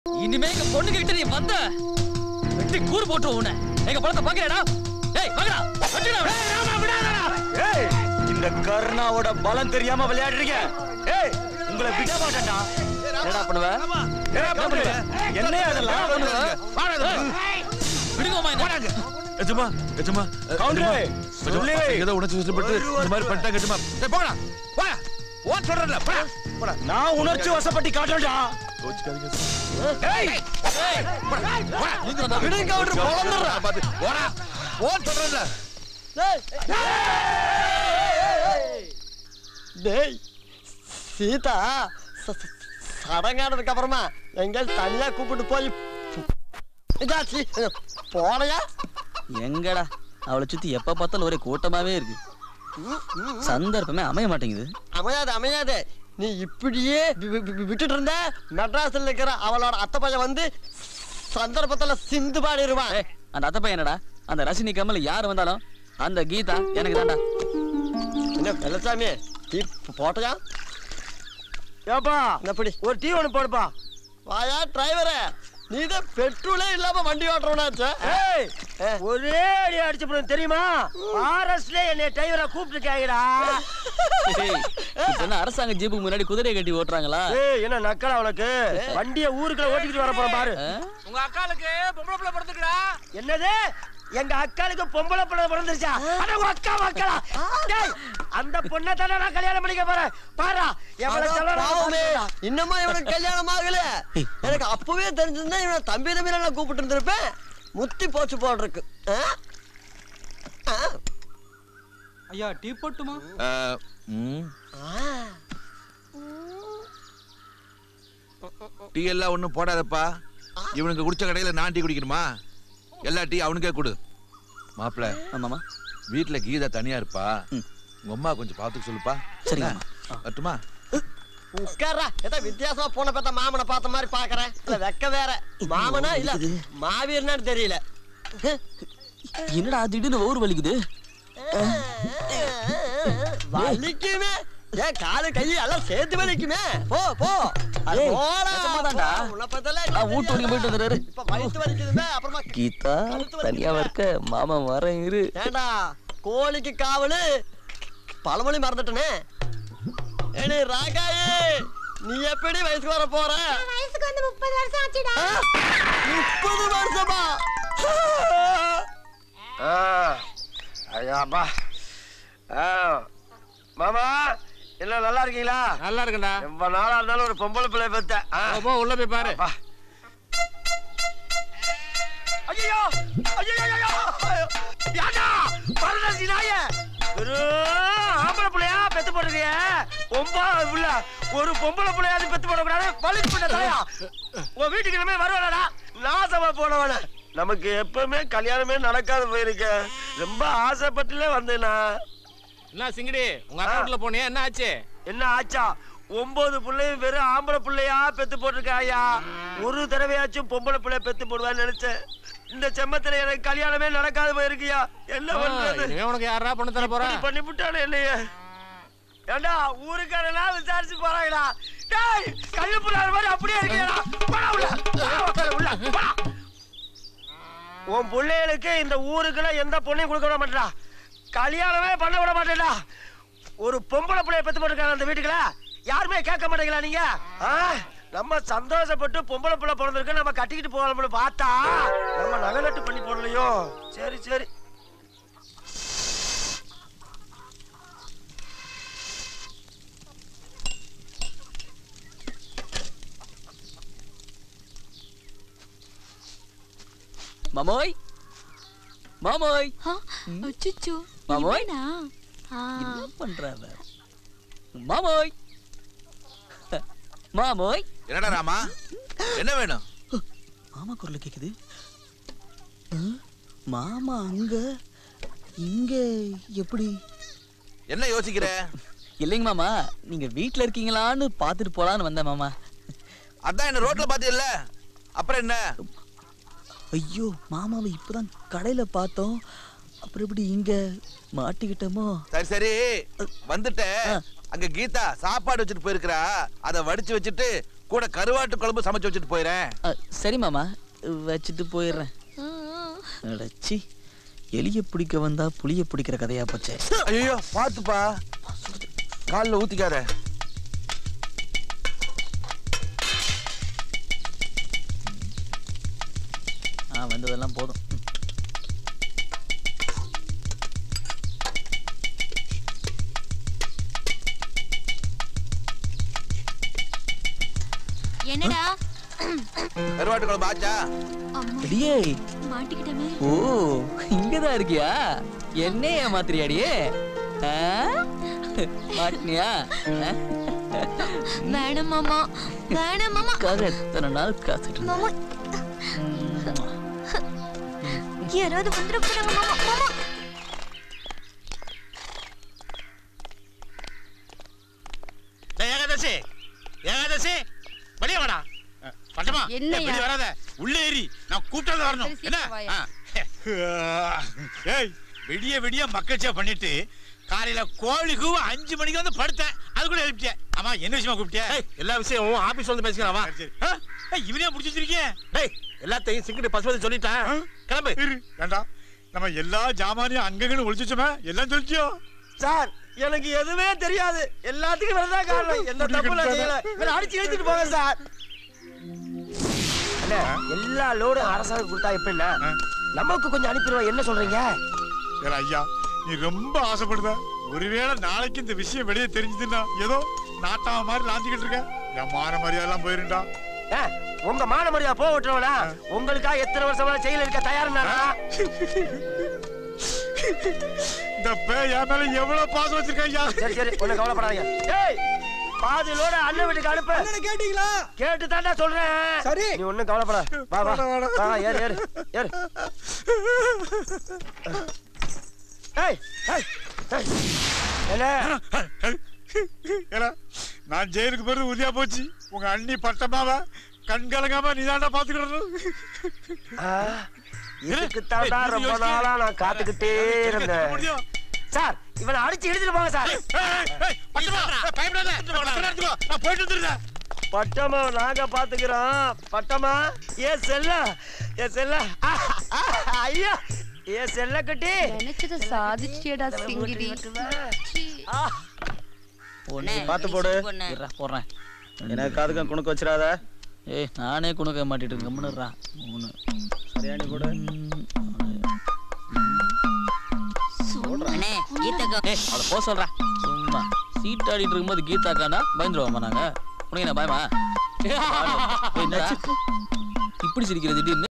இனிமே எங்க பொண்ணுங்க கிட்ட நீ வந்த வெட்டி கூறு போட்டு உன்னை எங்க பழத்தை பாக்குறடா டேய் வாங்கடா வெட்டிடா ஏய் இந்த கர்ணாவோட பலம் தெரியாம விளையாடுறீங்க ஏய் உங்களை விட மாட்டேன்டா என்னடா பண்ணுவ ஏய், கவுண்டரு, என்ன அதெல்லாம் விடுங்கம்மா என்ன எஜமா எஜமா கவுண்டரு, சொல்லு. ஏதோ உணர்ச்சி வசப்பட்டு இந்த மாதிரி பண்ணிட்டாங்க எஜமா டேய் போடா போடா ஓ சொல்றல போடா போடா நான் உணர்ச்சி வசப்பட்டு காட்டுறேன்டா கோச்சுக்காதீங்க ஏய் விடுங்க கவுண்டர் போடறா பாத்து போடா ஓ சொல்றல டேய் சீதா ச- ச- சடங்கானதுக்கு அப்புறமா எங்கேயாவது தனியா கூப்பிட்டு போய் இதாச்சி போனையா எங்கடா அவளை சுத்தி எப்ப பார்த்தாலும் ஒரே கூட்டமாவே இருக்கு சந்தர்ப்பமே அமைய மாட்டேங்குது அமையாது அமையாது நீ இப்படியே வி- வி- வி- விட்டுட்டு இருந்த மெட்ராஸ்ல இருக்கிற அவளோட அத்தை பையன் வந்து சந்தர்ப்பத்துல சிந்து பாடிடுவான் ஏய், அந்த அத்தை பையன் என்னடா அந்த ரசினி கமல் யார் வந்தாலும் அந்த கீதா எனக்கு தான்டா என்ன வெள்ளசாமி டீ போட்டையா ஏப்பா எப்படி ஒரு டீ ஒன்று போடுப்பா வாயா டிரைவரே நீ தான் பெட்ரோலே இல்லாம வண்டி ஓட்டுறவனாச்சே ஏய் ஏ. ஒரே அடி அடிச்சு போடும் தெரியுமா ஃபாரஸ்ட்ல என்னை டிரைவரா கூப்பிட்டுருக்காங்கடா ஏய், இப்ப என்ன அரசாங்க ஜீப்புக்கு முன்னாடி குதிரையை கட்டி ஓட்டுறாங்களா ஏய் என்ன நக்கலா உனக்கு வண்டிய ஊருக்குள்ள ஓட்டிக்கிட்டு வர போறேன் பாரு ஆ? உங்க அக்காளுக்கு பொம்பளை பிள்ளை பிறந்துக்கடா என்னது எங்க அக்காளுக்கு பொம்பளை பிள்ளை பிறந்துருச்சா அட உங்க அக்கா மக்களா டேய் அந்த பொண்ணை தானே நான் கல்யாணம் பண்ணிக்க போறேன் பாரா எவ்வளவு அட செலவு பாவமே, நான் இன்னுமா இவனுக்கு கல்யாணம் ஆகல எனக்கு அப்பவே தெரிஞ்சிருந்தா இவனை தம்பி தம்பி நான் கூப்பிட்டு இருந்திருப்பேன் முத்தி போச்சு போல் இருக்கு ஆ? ஆ? ஐயா டீ போட்டுமா ம் ஆ. டீ எல்லாம் ஒண்ணும் போடாதப்பா இவனுக்கு குடிச்ச கடையில நான் டீ குடிக்கணுமா எல்லா டீ அவனுக்கே கொடு மாப்பிள ஆமாமா வீட்டுல கீதா தனியா இருப்பா உங்க அம்மா கொஞ்சம் பாத்துக்க சொல்லுப்பா சரிங்கம்மா. வரட்டுமா உட்கார்றா ஏதோ வித்தியாசமா போன பார்த்த மாமனை பார்த்த மாதிரி பாக்குறேன் இல்ல வெக்க வேற மாமனா இல்ல மாவீரனான்னு தெரியல என்னடா திடீர்னு ஊர் வலிக்குது வலிக்குமே ஏன் காலு கை எல்லாம் சேர்த்து வலிக்குமே போ போ அது ஏய், போடா, நிஜமாதான்டா? போ. உன்னை பத்தல ஆ, வீட்டு வரைக்கும் போயிட்டு வந்துடுறாரு. இப்ப வயித்து வலிக்குதுமே அப்புறமா கீதா கழுத்து தனியா வலிக்குதுமே. இருக்க மாமா வரேன் இரு ஏண்டா கோழிக்கு காவலு பழமொழி மறந்துட்டனே ஏடி ராகாயி நீ எப்படி வயசுக்கு வர போற வயசுக்கு வந்து முப்பது வருஷம் ஆச்சுடா ஆ, முப்பது வருஷமா ஐயாப்பா மாமா என்ன நல்லா இருக்கீங்களா நல்லா இருக்கண்டா ரொம்ப நாளா இருந்தாலும் ஒரு பொம்பளை பிள்ளை பெத்தேன் ஆ. போ உள்ள போய் பாரு அப்பா. ஐயையோ! ஐயையையையோ! ஏன்டா? பரதேசி நாயே! வெறும் ஆம்பளை பிள்ளையா பெத்து போட்டுருக்கிய? பொம்பா புள்ள. ஒரு பொம்பளை பிள்ளையாவது பெத்து போடக்கூடாது பழிச்சு பண்ண தாயா உன் வீட்டுக்கு இனிமே வருவாடா நாசமா போனவன நமக்கு எப்பவுமே கல்யாணமே நடக்காது போயிருக்க ரொம்ப ஆசைப்பட்டுல வந்தேனா என்ன சிங்கடி உங்க அக்கா வீட்டுல போனியா என்ன ஆச்சு என்ன ஆச்சா ஒன்பது பிள்ளையும் வெறும் ஆம்பளை பிள்ளையா பெத்து போட்டிருக்காயா ஒரு தடவையாச்சும் பொம்பளை பிள்ளை பெத்து போடுவான்னு நினைச்சேன் இந்த செம்மத்துல எனக்கு கல்யாணமே நடக்காது போயிருக்கியா என்ன பண்றது இனிமே உனக்கு யாரா பொண்ணு தர போறா இப்படி பண்ணி விட்டானே என்னைய ஏண்டா ஊருக்காரெல்லாம் விசாரிச்சு போறாங்களா டேய் கள்ளு புள்ளார் மாதிரி அப்படியே இருக்கீங்களா போடா உள்ள போடா உட்காரு உள்ள போடா உன் பிள்ளைகளுக்கு இந்த ஊருக்குள்ள எந்த பொண்ணையும் கொடுக்க விட மாட்டேடா கல்யாணமே பண்ண விட மாட்டேடா ஒரு பொம்பளை பிள்ளைய பெத்து போட்டுருக்காங்க அந்த வீட்டுக்குள்ள யாருமே கேட்க மாட்டீங்களா நீங்க ஆ? நம்ம சந்தோஷப்பட்டு பொம்பளை பிள்ளை பிறந்திருக்கு நம்ம கட்டிக்கிட்டு போகலாம்னு பார்த்தா நம்ம நகை நட்டு பண்ணி போடலையோ சரி சரி மாமோய் மாமோய் அச்சோ மாமோய்? இவனா? ஆ. என்ன பண்ற அவ? மாமோய் மாமோய் என்னடா ராமா என்ன வேணும் மாமா குரல் கேக்குது ஆ? மாமா அங்க இங்க எப்படி என்ன யோசிக்கிற இல்லைங்க மாமா நீங்க வீட்ல இருக்கீங்களான்னு பாத்துட்டு போலான்னு வந்தேன் மாமா அதான் என்ன ரோட்ல பாத்தியல்ல அப்புறம் என்ன ஐயோ மாமாவை இப்பதான் கடையில பார்த்தோம் அப்புறம் எப்படி இங்க மாட்டிக்கிட்டோமோ சரி சரி வந்துட்ட ஆ. அங்க கீதா சாப்பாடு வச்சுட்டு போயிருக்கிறா அத வடிச்சு வச்சுட்டு கூட கருவாட்டு குழம்பு சமைச்சு வச்சுட்டு போயிறேன் அ, சரி மாமா வச்சுட்டு போயிடுறேன் அடச்சி எலிய பிடிக்க வந்தா புளிய பிடிக்கிற கதையா போச்சே ஐயோ பாத்துப்பா கால்ல ஊத்திக்காத ஆ வந்ததெல்லாம் போதும் ம். என்னடா கருவாட்டு குழம்பு ஆச்சா அம்மா அடியே மாட்டிக்கிட்டமே ஓ இங்கதான் இருக்கியா என்ன ஏமாத்திரியாடியே ஆ? மாட்டினியா ஆ? வேணாம் மாமா வேணாம் மாமா காக எத்தனை நாள் காத்துட்டு இருந்தேன். மாமா யாராவது வந்துட போறாங்க மாமா மாமா டேய், ஏகாதசி ஏகாதசி வெளியே வாடா அஹ், பட்டமா என்னய்யா? ஏய், வெளியே வராத உள்ளே ஏறி நான் கூப்பிட்டது வரணும் சரி, என்ன சீக்கிரம் வாயா. ஆ. ஏய் விடிய விடிய மக்கள்ச்சியா பண்ணிட்டு காலையில கோழி கூவ அஞ்சு மணிக்கு வந்து படுத்தேன் அது கூட எழுப்பிட்டேன் ஆமா என்ன விஷயமா கூப்பிட்டியா எல்லா விஷயம் ஆபீஸ் வந்து பேசிக்கலாம் வா சரி, சரி. ஆ? ஏய், இவனே முடிச்சு வச்சிருக்கேன் டேய் எல்லாத்தையும் சிங்கிட்டு பசுபதி சொல்லிட்டேன் கிளம்பு இரு வேண்டாம் நம்ம எல்லா ஜாமானையும் அங்கங்கன்னு ஒளிச்சு வச்சோமே எல்லாம் சொல்லிச்சியோ சார் எனக்கு எதுவுமே தெரியாது எல்லாத்துக்கும் இவர்தான் காரணம் எந்த தப்பு நான் செய்யல இவரை அடிச்சு இழுத்துட்டு போங்க சார் அண்ணே எல்லா லோடும் அரசாங்கம் கொடுத்தா எப்படின்னா நமக்கு கொஞ்சம் அனுப்பிடுவோம் என்ன சொல்றீங்க ஏல ஐயா நீ ரொம்ப ஆசைப்படுத ஒருவேளை நாளைக்கு இந்த விஷயம் வெளியே தெரிஞ்சதுன்னா ஏதோ நாட்டாம மாதிரி லாஞ்சிக்கிட்டு இருக்க என் மான மரியாதைலாம் போயிருண்டா ஏ, உங்க மான மரியாதை போக விட்டுருவனா உங்களுக்கா எத்தனை வருஷமா செயல் இருக்க தயாருனா இந்த பேய் என் மேல எவ்வளவு பாசம் வச்சிருக்க ஐயா சரி சரி ஒண்ணு கவலைப்படாதீங்க ஏய் பாதி லோட அண்ணன் வீட்டுக்கு அனுப்பு கேட்டீங்களா கேட்டு தாண்டா சொல்றேன் சரி. நீ ஒண்ணும் கவலைப்படாத வா வா வாடா, வாடா. வா வா, ஏறு ஏறு ஏறு ஏய் ஏய் ஏய் என்ன ஏல நான் ஜெயிலுக்கு போறது உறுதியா போச்சு உங்க அண்ணி பட்டமாவ கண் கலங்காம நீ தாண்டா பாத்துக்கிடணும் இதுக்கு தாண்டா ரொம்ப நாளா நான் காத்துக்கிட்டே இருந்தேன் முடியும் சார் இவனை அடிச்சு இழுத்துட்டு போங்க சார் பயப்படாத நான் போயிட்டு வந்துருந்தேன் பட்டமா நாங்க பாத்துக்கிறோம் பட்டமா ஏ செல்ல ஏ செல்ல ஆ, ஆ, ஐயா ஏ செல்ல கட்டி நினைச்சத சாதிச்சியடா சிங்கிடி ஒண்ணு பார்த்து போடு இருடா, போடுறேன் எனக்கு காதுக்கும் குணுக்கு வச்சிடாத ஏய் நானே குணுக்க மாட்டிட்டு இருக்கேன் கம்முன்னுறா மூணு சரியாணி போடு அண்ணே கீதா ஏய் அவளை போக சொல்றா சும்மா சீட் ஆடிட்டு இருக்கும்போது கீதாக்கானா பயந்துருவோமா நாங்க உனக்கு என்ன பயமா ஏய், என்னடா? இப்படி சிரிக்கிற திடீர்னு